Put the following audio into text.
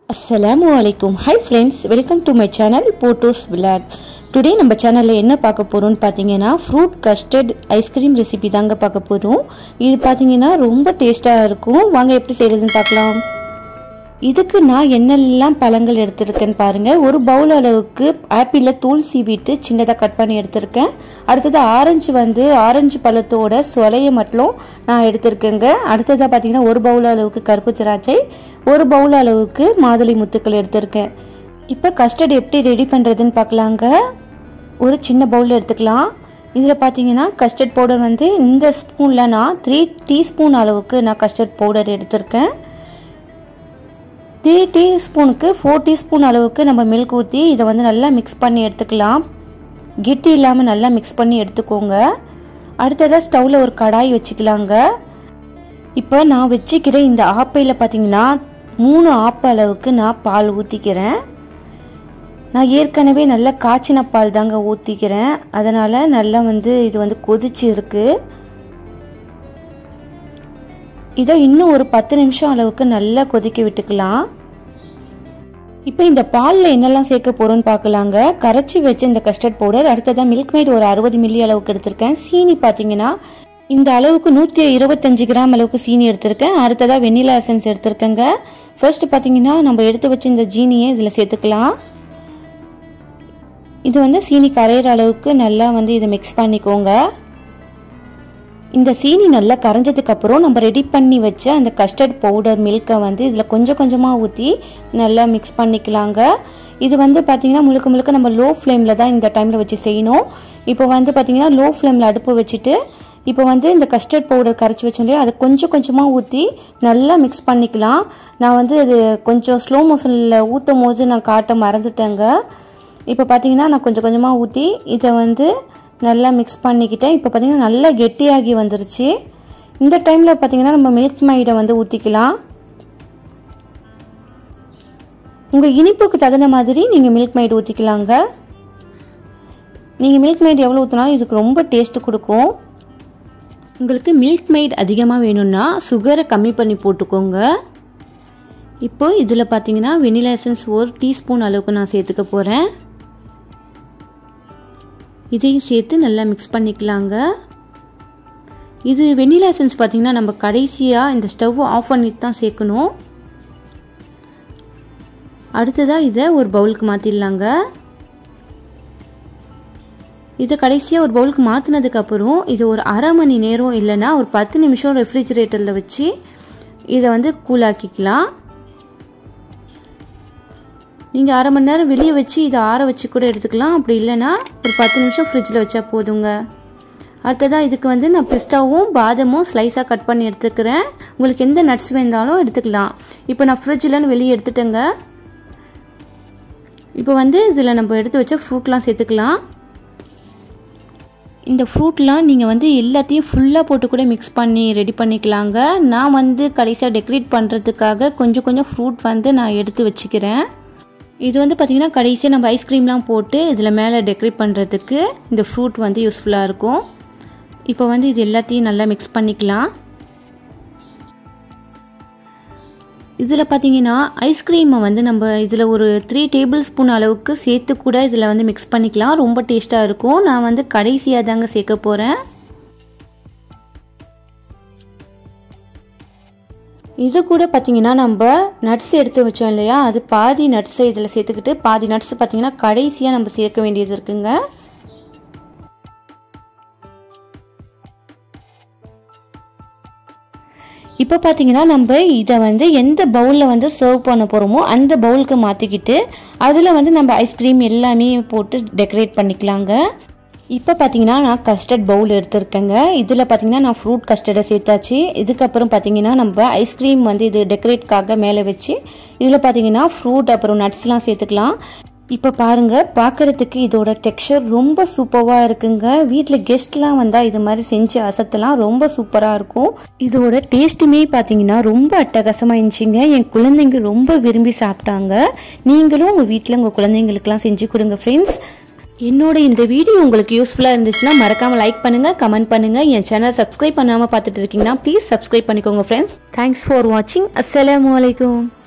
அஸ்ஸலாமு அலைக்கும் hi friends welcome to my channel photos vlog today நம்ம சேனலில் என்ன பார்க்க போகிறோம்னு பார்த்தீங்கன்னா ஃப்ரூட் கஸ்டர்ட் ஐஸ்கிரீம் ரெசிபி தாங்க பார்க்க போகிறோம் இது பார்த்தீங்கன்னா ரொம்ப டேஸ்ட்டாக இருக்கும் வாங்க எப்படி செய்கிறதுன்னு பார்க்கலாம் இதுக்கு நான் என்னெல்லாம் பழங்கள் எடுத்திருக்கேன்னு பாருங்கள் ஒரு பவுல் அளவுக்கு ஆப்பிளில் தூள் சீவிட்டு சின்னதாக கட் பண்ணி எடுத்திருக்கேன் அடுத்தது ஆரஞ்சு வந்து ஆரஞ்சு பழத்தோட சொலையை மட்டும் நான் எடுத்திருக்கேங்க அடுத்ததாக பார்த்தீங்கன்னா ஒரு பவுல் அளவுக்கு கருப்பு திராட்சை ஒரு பவுல் அளவுக்கு மாதுளை முத்துக்கள் எடுத்திருக்கேன் இப்போ கஸ்டர்ட் எப்படி ரெடி பண்ணுறதுன்னு பார்க்கலாங்க ஒரு சின்ன பவுல் எடுத்துக்கலாம் இதில் பார்த்தீங்கன்னா கஸ்டர்ட் பவுடர் வந்து இந்த ஸ்பூனில் நான் த்ரீ டீஸ்பூன் அளவுக்கு நான் கஸ்டர்ட் பவுடர் எடுத்திருக்கேன் த்ரீ டீஸ்பூனுக்கு ஃபோர் டீஸ்பூன் அளவுக்கு நம்ம மில்க் ஊற்றி இதை வந்து நல்லா மிக்ஸ் பண்ணி எடுத்துக்கலாம் கெட்டி இல்லாமல் நல்லா மிக்ஸ் பண்ணி எடுத்துக்கோங்க அடுத்ததாக ஸ்டவ்வில் ஒரு கடாய் வச்சுக்கலாங்க இப்போ நான் வச்சுக்கிற இந்த ஆப்பையில் பார்த்தீங்கன்னா மூணு ஆப்ப அளவுக்கு நான் பால் ஊற்றிக்கிறேன் நான் ஏற்கனவே நல்லா காய்ச்சின பால் தாங்க ஊற்றிக்கிறேன் அதனால் நல்லா வந்து இது வந்து கொதிச்சு இருக்குது இதை இன்னும் ஒரு பத்து நிமிஷம் அளவுக்கு நல்லா கொதிக்க விட்டுக்கலாம் இப்போ இந்த பாலில் என்னெல்லாம் சேர்க்க போகிறோன்னு பார்க்கலாங்க கரைச்சி வச்ச இந்த கஸ்டர்ட் பவுடர் அடுத்ததாக மில்க் மேட் ஒரு அறுபது மில்லி அளவுக்கு எடுத்திருக்கேன் சீனி பார்த்தீங்கன்னா இந்த அளவுக்கு நூற்றி இருபத்தஞ்சு கிராம் அளவுக்கு சீனி எடுத்திருக்கேன் அடுத்ததாக வெண்ணிலா எசன்ஸ் எடுத்திருக்கேங்க ஃபர்ஸ்ட் பார்த்தீங்கன்னா நம்ம எடுத்து வச்ச இந்த ஜீனியை இதில் சேர்த்துக்கலாம் இது வந்து சீனி கரையிற அளவுக்கு நல்லா வந்து இதை மிக்ஸ் பண்ணிக்கோங்க இந்த சீனி நல்லா கரைஞ்சதுக்கு அப்புறம் நம்ம ரெடி பண்ணி வச்ச அந்த கஸ்டர்ட் பவுடர் மில்கை வந்து இதில் கொஞ்சம் கொஞ்சமாக ஊற்றி நல்லா மிக்ஸ் பண்ணிக்கலாங்க இது வந்து பார்த்திங்கன்னா முழுக்க முழுக்க நம்ம லோ ஃப்ளேமில் தான் இந்த டைமில் வச்சு செய்யணும் இப்போ வந்து பார்த்திங்கன்னா லோ ஃப்ளேமில் அடுப்பு வச்சுட்டு இப்போ வந்து இந்த கஸ்டர்ட் பவுடர் கரைச்சி வச்சோம் இல்லையா அதை கொஞ்சம் கொஞ்சமாக ஊற்றி நல்லா மிக்ஸ் பண்ணிக்கலாம் நான் வந்து அது கொஞ்சம் ஸ்லோ மோஷனில் ஊற்றும் போது நான் காட்ட மறந்துட்டேங்க இப்போ பார்த்தீங்கன்னா நான் கொஞ்சம் கொஞ்சமாக ஊற்றி இதை வந்து நல்லா மிக்ஸ் பண்ணிக்கிட்டேன் இப்போ பார்த்தீங்கன்னா நல்லா கெட்டியாகி வந்துருச்சு இந்த டைமில் பார்த்தீங்கன்னா நம்ம மில்க் மைடை வந்து ஊற்றிக்கலாம் உங்கள் இனிப்புக்கு தகுந்த மாதிரி நீங்கள் மில்க் மைடு ஊற்றிக்கலாங்க நீங்கள் மில்க் மைடு எவ்வளோ ஊற்றினாலும் இதுக்கு ரொம்ப டேஸ்ட்டு கொடுக்கும் உங்களுக்கு மில்க் மைட் அதிகமாக வேணும்னா சுகரை கம்மி பண்ணி போட்டுக்கோங்க இப்போ இதில் பார்த்தீங்கன்னா வெனிலா எசன்ஸ் ஒரு டீஸ்பூன் அளவுக்கு நான் சேர்த்துக்க போகிறேன் இதையும் சேர்த்து நல்லா மிக்ஸ் பண்ணிக்கலாங்க இது வெனிலா எசன்ஸ் பார்த்திங்கன்னா நம்ம கடைசியாக இந்த ஸ்டவ் ஆஃப் பண்ணிட்டு தான் சேர்க்கணும் அடுத்ததாக இதை ஒரு பவுலுக்கு மாற்றிடலாங்க இதை கடைசியாக ஒரு பவுலுக்கு மாற்றினதுக்கப்புறம் இது ஒரு அரை மணி நேரம் இல்லைன்னா ஒரு பத்து நிமிஷம் ரெஃப்ரிஜிரேட்டரில் வச்சு இதை வந்து கூலாக்கிக்கலாம் நீங்கள் அரை மணி நேரம் வெளியே வச்சு இதை ஆற வச்சு கூட எடுத்துக்கலாம் அப்படி இல்லைன்னா ஒரு பத்து நிமிஷம் ஃப்ரிட்ஜில் வச்சா போதுங்க அடுத்ததாக இதுக்கு வந்து நான் பிஸ்தாவும் பாதமும் ஸ்லைஸாக கட் பண்ணி எடுத்துக்கிறேன் உங்களுக்கு எந்த நட்ஸ் வேண்டாலும் எடுத்துக்கலாம் இப்போ நான் ஃப்ரிட்ஜில் வெளியே எடுத்துட்டேங்க இப்போ வந்து இதில் நம்ம எடுத்து வச்ச ஃப்ரூட்லாம் சேர்த்துக்கலாம் இந்த ஃப்ரூட்லாம் நீங்கள் வந்து எல்லாத்தையும் ஃபுல்லாக போட்டு கூட மிக்ஸ் பண்ணி ரெடி பண்ணிக்கலாங்க நான் வந்து கடைசியாக டெக்கரேட் பண்ணுறதுக்காக கொஞ்சம் கொஞ்சம் ஃப்ரூட் வந்து நான் எடுத்து வச்சுக்கிறேன் இது வந்து பார்த்திங்கன்னா கடைசியாக நம்ம ஐஸ்கிரீம்லாம் போட்டு இதில் மேலே டெக்கரேட் பண்ணுறதுக்கு இந்த ஃப்ரூட் வந்து யூஸ்ஃபுல்லாக இருக்கும் இப்போ வந்து இது எல்லாத்தையும் நல்லா மிக்ஸ் பண்ணிக்கலாம் இதில் பார்த்தீங்கன்னா ஐஸ்கிரீமை வந்து நம்ம இதில் ஒரு த்ரீ டேபிள் ஸ்பூன் அளவுக்கு சேர்த்து கூட இதில் வந்து மிக்ஸ் பண்ணிக்கலாம் ரொம்ப டேஸ்ட்டாக இருக்கும் நான் வந்து கடைசியாக தாங்க சேர்க்க போகிறேன் இது கூட பார்த்தீங்கன்னா நம்ம நட்ஸ் எடுத்து வச்சோம் இல்லையா அது பாதி நட்ஸை இதில் சேர்த்துக்கிட்டு பாதி நட்ஸ் பார்த்தீங்கன்னா கடைசியாக நம்ம சேர்க்க வேண்டியது இருக்குங்க இப்போ பார்த்தீங்கன்னா நம்ம இதை வந்து எந்த பவுலில் வந்து சர்வ் பண்ண போகிறோமோ அந்த பவுலுக்கு மாற்றிக்கிட்டு அதில் வந்து நம்ம ஐஸ்கிரீம் எல்லாமே போட்டு டெக்கரேட் பண்ணிக்கலாங்க இப்போ பார்த்தீங்கன்னா நான் கஸ்டர்ட் பவுல் எடுத்திருக்கேங்க இதில் பார்த்தீங்கன்னா நான் ஃப்ரூட் கஸ்டர்டை சேர்த்தாச்சு இதுக்கப்புறம் பார்த்தீங்கன்னா நம்ம ஐஸ்கிரீம் வந்து இது டெக்கரேட்காக மேலே வச்சு இதில் பார்த்தீங்கன்னா ஃப்ரூட் அப்புறம் நட்ஸ்லாம் சேர்த்துக்கலாம் இப்போ பாருங்கள் பார்க்குறதுக்கு இதோட டெக்ஸ்சர் ரொம்ப சூப்பராக இருக்குங்க வீட்டில் கெஸ்ட்லாம் வந்தால் இது மாதிரி செஞ்சு அசத்தலாம் ரொம்ப சூப்பராக இருக்கும் இதோட டேஸ்ட்டுமே பார்த்தீங்கன்னா ரொம்ப அட்டகாசமாக இருந்துச்சுங்க என் குழந்தைங்க ரொம்ப விரும்பி சாப்பிட்டாங்க நீங்களும் உங்கள் வீட்டில் உங்கள் குழந்தைங்களுக்கெல்லாம் செஞ்சு கொடுங்க ஃப்ரெண்ட்ஸ் என்னோட இந்த வீடியோ உங்களுக்கு யூஸ்ஃபுல்லாக இருந்துச்சுன்னா மறக்காமல் லைக் பண்ணுங்கள் கமெண்ட் பண்ணுங்கள் என் சேனல் சப்ஸ்கிரைப் பண்ணாமல் பார்த்துட்டு இருக்கீங்கன்னா ப்ளீஸ் சப்ஸ்கிரைப் பண்ணிக்கோங்க ஃப்ரெண்ட்ஸ் தேங்க்ஸ் ஃபார் வாட்சிங் அஸ்ஸலாமு அலைக்கும்